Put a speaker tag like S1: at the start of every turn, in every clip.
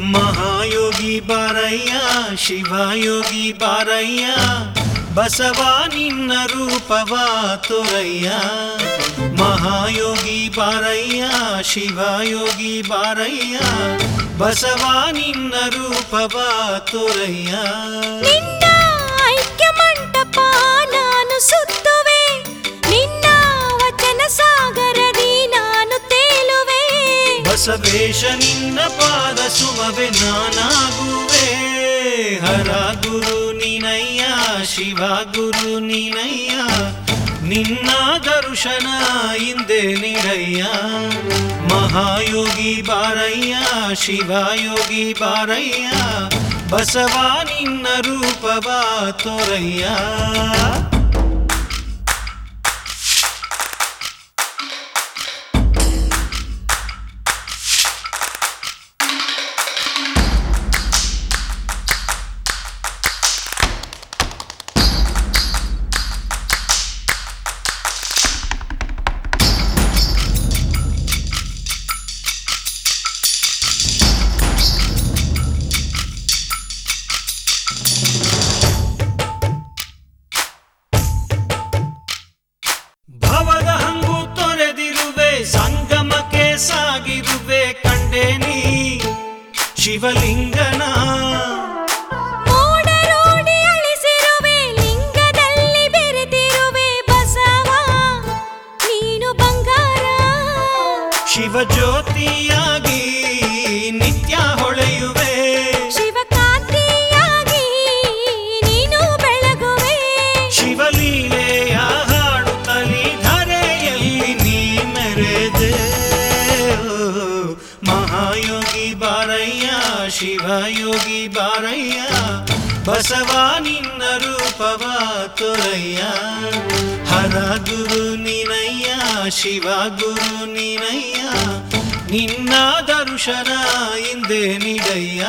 S1: ಮಹಾಯೋಗಿ ಬಾರಯ್ಯ ಶಿವಯೋಗಿ ಬಾರಯ್ಯ ಬಸವ ನಿನ್ನ ರೂಪವ ತೋರಯ್ಯ ಮಹಾಯೋಗಿ ಬಾರಯ್ಯ ಶಿವಯೋಗಿ ಬಾರಯ್ಯ ಬಸವ ನಿನ್ನ ರೂಪವ ತೋರಯ್ಯ
S2: ನಿನ್ನ ಐಕ್ಯ ಮಂಟಪ ನಾನು ಸುತ್ತುವೆ ನಿನ್ನ ವಚನ ಸಾಗರದಿ ನಾನು ತೇಲುವೆ
S1: ಬಸವೇಶ ನಿನ್ನ ಪಾದ ಸುಮವೆ ನಾನಾಗುವೆ ಹರ ಗುರು ನೀನಯ್ಯ ಶಿವ ಗುರು ನೀನಯ್ಯ ನಿನ್ನ ದರ್ಶನ ಹಿಂದೆ ನೀಡಯ್ಯ ಮಹಾಯೋಗಿ ಬಾರಯ್ಯ ಶಿವಯೋಗಿ ಬಾರಯ್ಯ ಬಸವ ನಿನ್ನ ರೂಪವ ತೋರಯ್ಯ ಭವದ ಹಂಗು ತೊರೆದಿರುವೆ ಸಂಗಮಕ್ಕೆ ಸಾಗಿರುವೆ ಕಂಡೇನಿ ಶಿವಲಿಂಗನ
S2: ಮೋಡರೋಡಿ ಅಳಿಸಿರುವೆ ಲಿಂಗದಲ್ಲಿ ಬೆರೆತಿರುವೆ ಬಸವ ನೀನು ಬಂಗಾರ
S1: ಶಿವಜ್ಯೋತಿಯಾಗಿ ನಿತ್ಯ ಹೊಳೆಯುವೆ
S2: ಶಿವಕಾಂತಿಯಾಗಿ ನೀನು ಬೆಳಗುವೆ
S1: ಶಿವಲೀಲೆಯ ಹಾಡುತ್ತಲಿ ಧರೆಯಲ್ಲಿ ನೀ ಮೆರೆದೆ ಮಹಾಯೋಗಿ ಬಾರಯ್ಯ ಶಿವಯೋಗಿ ಬಾರಯ್ಯ ಬಸವ ನಿನ್ನ ರೂಪವ ತೋರಯ್ಯ ಹರ ಗುರು ನೀನಯ್ಯ ಶಿವ ಗುರು ನೀನಯ್ಯ ನಿನ್ನ ದರ್ಶನ ಹಿಂದೆ ನೀಡಯ್ಯ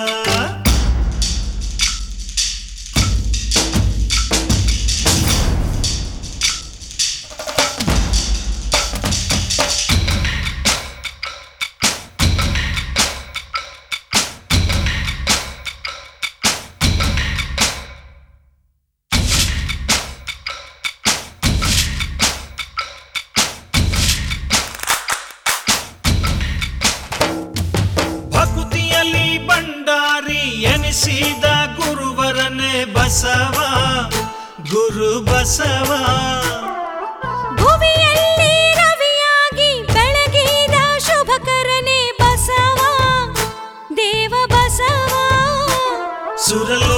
S1: ಭಕುತಿಯಲ್ಲಿ ಭಂಡಾರಿ ಎನಿಸಿದ ಗುರುವರನೇ ಬಸವ ಗುರು ಬಸವ
S2: ಭುವಿಯಲ್ಲಿ ರವಿಯಾಗಿ ಬೆಳಗಿದ ಶುಭಕರನೇ ಬಸವ ದೇವ ಬಸವ
S1: ಸುರಲ